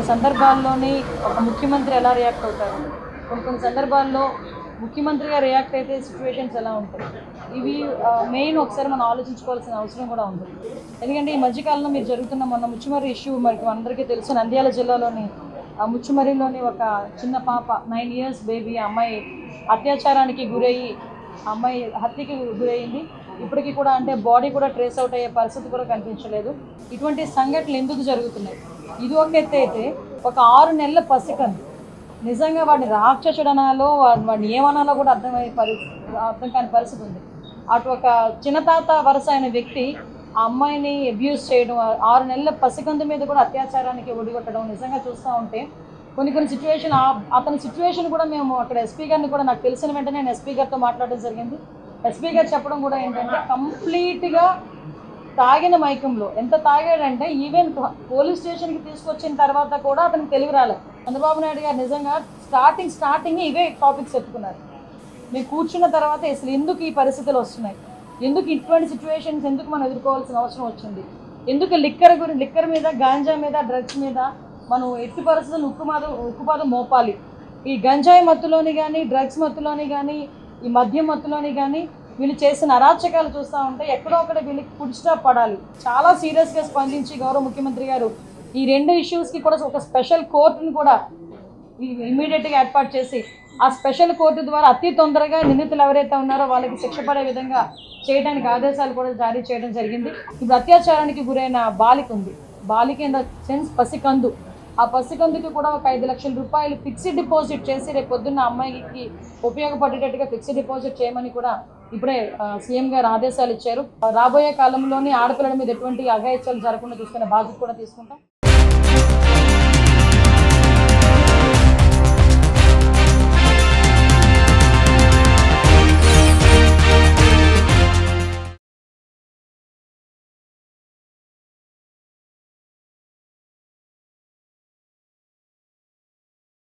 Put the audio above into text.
సందర్భాల్లోని ఒక ముఖ్యమంత్రి ఎలా రియాక్ట్ అవుతారు కొన్ని కొన్ని సందర్భాల్లో ముఖ్యమంత్రిగా రియాక్ట్ అయితే సిచ్యువేషన్స్ ఎలా ఉంటాయి ఇవి మెయిన్ ఒకసారి మనం ఆలోచించుకోవాల్సిన అవసరం కూడా ఉంది ఎందుకంటే ఈ మధ్యకాలంలో మీరు జరుగుతున్న మొన్న ముచ్చుమర్రి ఇష్యూ మరి అందరికీ తెలుసు నంద్యాల జిల్లాలోని ఆ ముచ్చుమర్రిలోని ఒక చిన్న పాప నైన్ ఇయర్స్ బేబీ అమ్మాయి అత్యాచారానికి గురయ్యి ఆ అమ్మాయి హత్యకి గురయ్యింది ఇప్పటికీ కూడా అంటే బాడీ కూడా ట్రేస్ అవుట్ అయ్యే పరిస్థితి కూడా కనిపించలేదు ఇటువంటి సంఘటనలు ఎందుకు జరుగుతున్నాయి ఇది ఒక ఎత్తు అయితే ఒక ఆరు నెలల పసికంది నిజంగా వాడిని రాక్షసుడు అనాలో వా- వాడిని ఏమనాలో కూడా అర్థమయ్యే పరిస్థితి అర్థం కాని పరిస్థితి ఉంది అటు ఒక చిన్నతాత వరుస అయిన వ్యక్తి ఆ అమ్మాయిని అబ్యూస్ చేయడం ఆ- ఆరు నెలల పసికందు మీద కూడా అత్యాచారానికి ఒడిగొట్టడం నిజంగా చూస్తూ ఉంటే కొన్ని కొన్ని సిచ్యువేషన్ అతని సిచ్యువేషన్ కూడా మేము అక్కడ ఎస్పీ గారిని కూడా నాకు తెలిసిన వెంటనే నేను ఎస్పీ గారితో మాట్లాడడం జరిగింది ఎస్పీ గారు చెప్పడం కూడా ఏంటంటే కంప్లీట్గా తాగిన మైకంలో ఎంత తాగాడంటే ఈవెన్ పోలీస్ స్టేషన్కి తీసుకొచ్చిన తర్వాత కూడా అతనికి తెలివి రాలేదు చంద్రబాబు నాయుడు గారు నిజంగా స్టార్టింగ్ స్టార్టింగ్ ఇవే టాపిక్స్ ఎత్తుకున్నారు మేము కూర్చున్న తర్వాత అసలు ఎందుకు ఈ పరిస్థితులు వస్తున్నాయి ఎందుకు ఇటువంటి సిచ్యువేషన్స్ ఎందుకు మనం ఎదుర్కోవాల్సిన అవసరం వచ్చింది ఎందుకు లిక్కర్ గురించి లిక్కర్ మీద గాంజా మీద డ్రగ్స్ మీద మనం ఎట్టి పరిస్థితులు ఉక్కుపాదం ఉక్కుపాదం మోపాలి ఈ గంజాయి మత్తులోని కానీ డ్రగ్స్ మత్తులోని కానీ ఈ మద్యం మత్తులోని కానీ వీళ్ళు చేసిన అరాచకాలు చూస్తూ ఉంటే ఎక్కడో ఒకటి వీళ్ళకి ఫుడ్ స్టాప్ పడాలి చాలా సీరియస్గా స్పందించి గౌరవ ముఖ్యమంత్రి గారు ఈ రెండు ఇష్యూస్కి కూడా ఒక స్పెషల్ కోర్టును కూడా ఇమీడియట్గా ఏర్పాటు చేసి ఆ స్పెషల్ కోర్టు ద్వారా అతి తొందరగా నిందితులు ఎవరైతే ఉన్నారో వాళ్ళకి శిక్ష పడే విధంగా చేయడానికి ఆదేశాలు కూడా జారీ చేయడం జరిగింది ఇప్పుడు అత్యాచారానికి గురైన బాలిక ఉంది బాలిక ఇన్ ద సెన్స్ పసికందు ఆ పసికందుకి కూడా ఒక ఐదు లక్షల రూపాయలు ఫిక్స్డ్ డిపాజిట్ చేసి రేపు పొద్దున్న అమ్మాయికి ఉపయోగపడేటట్టుగా ఫిక్స్డ్ డిపాజిట్ చేయమని కూడా ఇప్పుడే ఆ, సీఎం గారు ఆదేశాలు ఇచ్చారు రాబోయే కాలంలోని ఆడపిల్లల మీద ఎటువంటి అఘాయిత్యాలు జరగకుండా చూసుకునే బాధ్యత కూడా తీసుకుంటాం